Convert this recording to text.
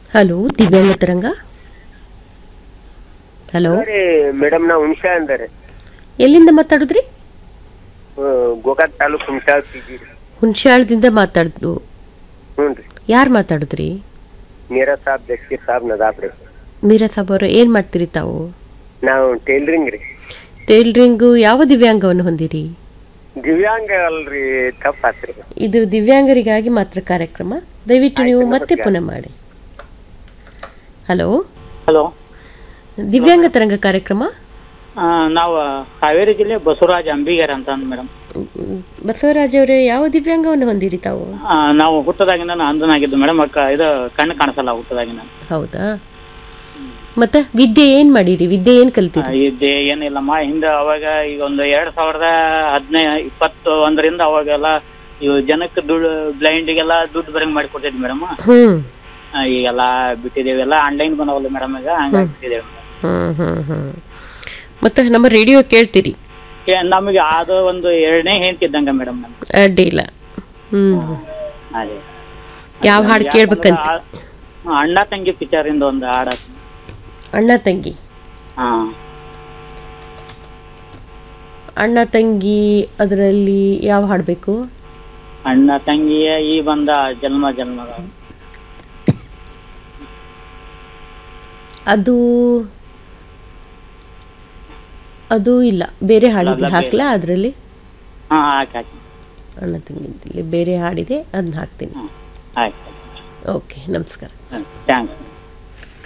hello ದಿವ್ಯಾಂಗ ತರಂಗ hello ರೀ ಮೇಡಮ್ ನಾ ಹುಣ್ಸಾ ಅಂದರೆ ಎಲ್ಲಿಂದ ಮಾತಾಡಿದ್ರಿ ಗೋಕಾಕ್ ತಾಲೂಕ್ ಹುಣ್ಸಾ ಸಿಗಿ ಹುಣಸಾಳದಿಂದ ಮಾತಾಡ್ದು ಹ್ಞೂ ರೀ ಯಾರು ಮಾತಾಡಿದ್ರಿ ನೀರಾ ಸಾಬ್ ಜಸ್ಕೀರ್ ಸಾಬ್ ನದಾಬ್ ರೀ ಮೀರಾ ಸಾಬ್ ಅವರು ಏನು ಮಾಡ್ತೀರಿ ತಾವು ನಾವು ಟೈಲರಿಂಗ್ ರೀ ಟೈಲರಿಂಗು ಯಾವ ದಿವ್ಯಾಂಗವನ್ನು ಹೊಂದಿರಿ ದಿವ್ಯಾಂಗ ಅಲ್ರಿ ತಪ್ಪ ಆತ್ರಿ ಇದು ದಿವ್ಯಾಂಗರಿಗಾಗಿ ಮಾತ್ರ ಕಾರ್ಯಕ್ರಮ ದಯವಿಟ್ಟು ನೀವು ಮತ್ತೆ ಪುನಃ ಮಾಡಿ ಹಲೋ ಹಲೋ ದಿವ್ಯಾಂಗ ತರಂಗ ಕಾರ್ಯಕ್ರಮ ನಾವು ಹಾವೇರಿ ಜಿಲ್ಲೆ ಬಸವರಾಜ್ ಅಂಬಿಗರ್ ಅಂತ ಅಂದ್ ಮೇಡಮ್ ಮ್, ಬಸವರಾಜ್ ಅವರೇ ಯಾವ ದಿವ್ಯಾಂಗವನ್ನು ಹೊಂದಿರಿ ತಾವು ನಾವು ಹುಟ್ಟದಾಗಿಂದ ನಾನು ಅಂಧನಾಗಿದ್ದು ಮೇಡಮ್ ಇದು ಕಣ್ಣು ಕಾಣಿಸಲ್ಲ ಹುಟ್ಟದಾಗಿಂದ ಹೌದಾ ಮತ್ತೆ ವಿದ್ಯೆ ಏನ್ ಮಾಡಿರಿ ವಿದ್ಯೆ ಏನ್ ಕಲ್ತಿರಿ ಇದ್ದೆ ಏನಿಲ್ಲಮ್ಮ ಹಿಂದೆ ಅವಾಗ ಈಗ ಒಂದು ಎರಡ್ ಸಾವಿರದ ಹದಿನೈದು ಇಪ್ಪತ್ತು ಒಂದರಿಂದ ಅವಾಗೆಲ್ಲ ಇವು ಜನಕ್ಕೆ ದುಡ್ಡು ಬ್ಲೈಂಡಿಗೆಲ್ಲ ದುಡ್ಡು ಬರಂಗ್ ಮಾಡಿ ಕೊಡ್ತಿದ್ವಿ ಮೇಡಮ್ ಹ್ಮ್ ಈಗೆಲ್ಲ ಬಿಟ್ಟಿದ್ದೇವೆ ಎಲ್ಲ ಆನ್ಲೈನ್ ಬಂದವಲ್ಲ ಮೇಡಮ್ ಈಗ ಹಂಗಾಗಿ ಬಿಟ್ಟಿದ್ದೇವೆ ಹ್ಮ್ ಹ್ಮ್ ಹ್ಮ್ ಮತ್ತೆ ನಮ್ಮ ರೇಡಿಯೋ ಕೇಳ್ತೀರಿ ಏ, ನಮಗೆ ಅದು ಒಂದು ಎರಡನೇ ಹೆಂಡ್ತಿದ್ದಂಗ ಮೇಡಮ್ ನಮ್ಗೆ ಅಡ್ಡಿಲ್ಲ ಹ್ಮ್ ಅದೇ ಯಾವ ಹಾಡು ಕೇಳ್ಬೇಕಂತ ಆ, ಅಣ್ಣ ತಂಗಿ ಪಿಕ್ಚರ್ ಇಂದ ಒಂದು ಹಾಡ ಅಣ್ಣ ತಂಗಿ ಹಾ ಅಣ್ಣ ತಂಗಿ ಅದರಲ್ಲಿ ಯಾವ ಹಾಡ್ಬೇಕು ಅಣ್ಣ ತಂಗಿಯ ಈ ಬಂದ ಜನ್ಮ ಜನ್ಮದ ಅದು ಅದು ಇಲ್ಲ ಬೇರೆ ಹಾಡಿದೆ ಹಾಕ್ಲಾ ಅದರಲ್ಲಿ ಹಾ ಹಾಕಿ ಹಾಕಿ ಅಣ್ಣ ತಂಗಿ ಬೇರೆ ಹಾಡಿದೆ ಅದನ್ನ ಹಾಕ್ತೀನಿ ಆಯ್ತು ಓಕೆ ನಮಸ್ಕಾರ ಥ್ಯಾಂಕ್ಸ್